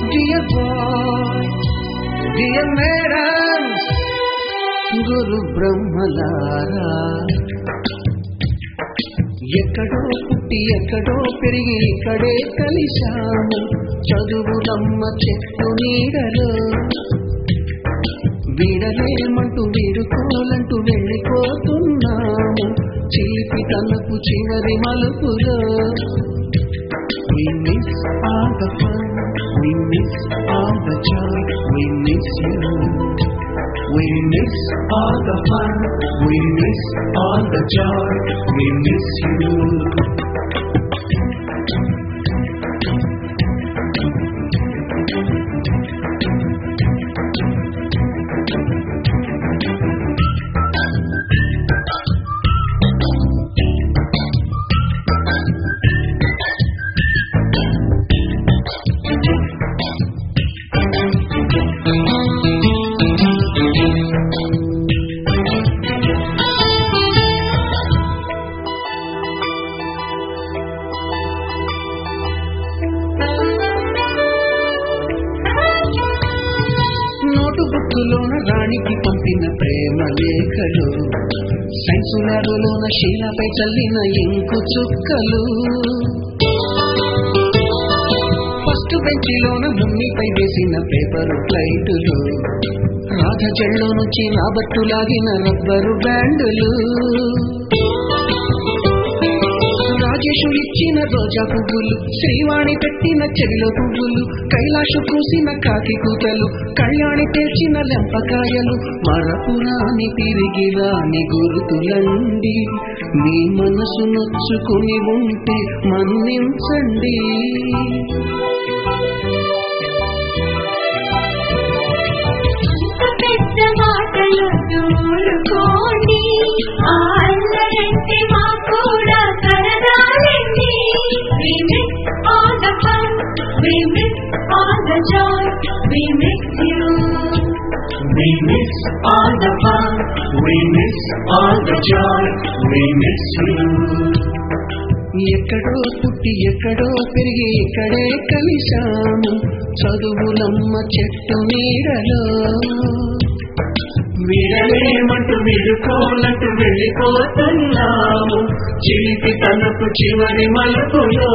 Dear boy, dear madams, గురు బ్రహ్మలారా ఎక్కడో పుట్టి ఎక్కడో పెరిగి ఇక్కడే కలిశాము చదువులమ్మ చెట్టు నీడలో వీడలేమంటూ వీడుకోలంటూ వెళ్ళిపోతున్నాము చిలిపి తనకు చివరి మలుపులో We miss all the fun, we miss all the joy, we miss you. We miss all the fun, we miss all the joy, we miss you. Note బుక్కులోన రాణికి పంపిన ప్రేమ లేఖలు సైన్సు ల్యాబులోన శీలపై చల్లిన ఇంకు చుక్కలు ఫస్ట్ బెంచిలోన మున్నిపై వేసిన పేపర్ ఫ్లైటులు రాధ చెళ్ళు నుంచి రాబట్టు లాగిన rubber బ్యాండులు Rajesh ఇచ్చిన రోజా పువ్వులు శ్రీవాణి పెట్టిన చెవిలో పువ్వులు కైలాషు కూసిన కాకి కూతలు కళ్యాణి తెచ్చిన లెంపకాయలు మరపురాని తిరిగి రాని గురుతులండి మీ మనసు నొచ్చుకుని ఉంటే మన్నించండి పెద్ద మాటలు దూరుకోండి ఆ అల్లరంటే మా కూడా సరదాలండి We miss all the fun, we miss all the joy, we miss you. We miss all the fun, we miss all the joy, we miss you. ఎక్కడో పుట్టి ఎక్కడో పెరిగి ఇక్కడే కలిశాము చదువులమ్మ చెట్టు నీడలో వీడలేమంటూ విడుకోలంటూ వెళ్ళిపోతున్నాము చిలిపి తనకు చివరి మలుపులో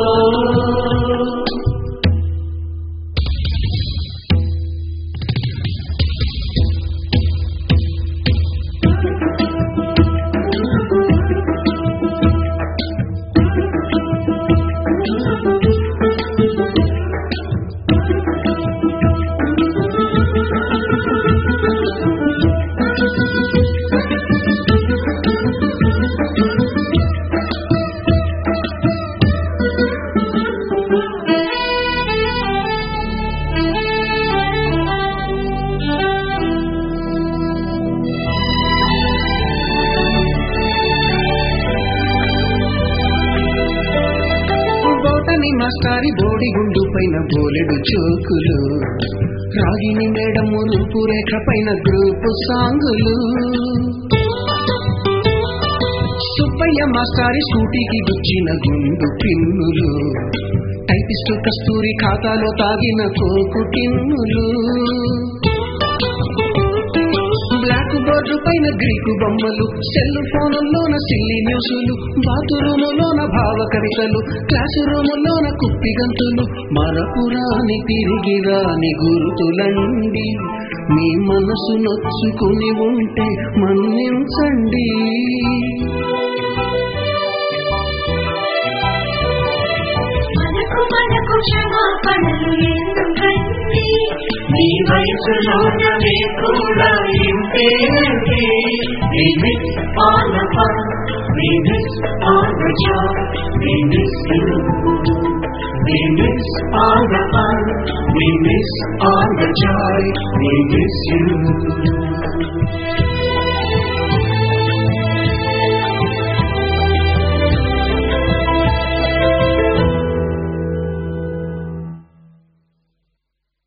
బోటని మాస్టారి బోడిగుండు పైన బోలెడు చోకులు రాగిని మేడము రూపురేఖ పైన గ్రూపు సాంగులు సుబ్బయ్య మాస్టారి సూటికి గుచ్చిన గుండు పిన్నులు టైపిస్టు కస్తూరి ఖాతాలో తాగిన కోకు టిన్నులు బ్లాక్ బోర్డు పైన గ్రీకు బొమ్మలు సెల్ ఫోనుల్లోన సిల్లి న్యూసులు బాతురూములోన భావ కవితలు క్లాసు రూములోన కుప్పి గంతులు మరపురాని తిరిగి రాని గురుతులండి మీ మనసు నొచ్చుకుని ఉంటే మన్నించండి మనకు మనకు క్షమాపణలు ఎందుకండి మీ వయసులోనవే కూడా ఇంతేనండి We miss all the fun, we miss all the joy, we miss you. We miss all the fun, we miss all the joy, we miss you.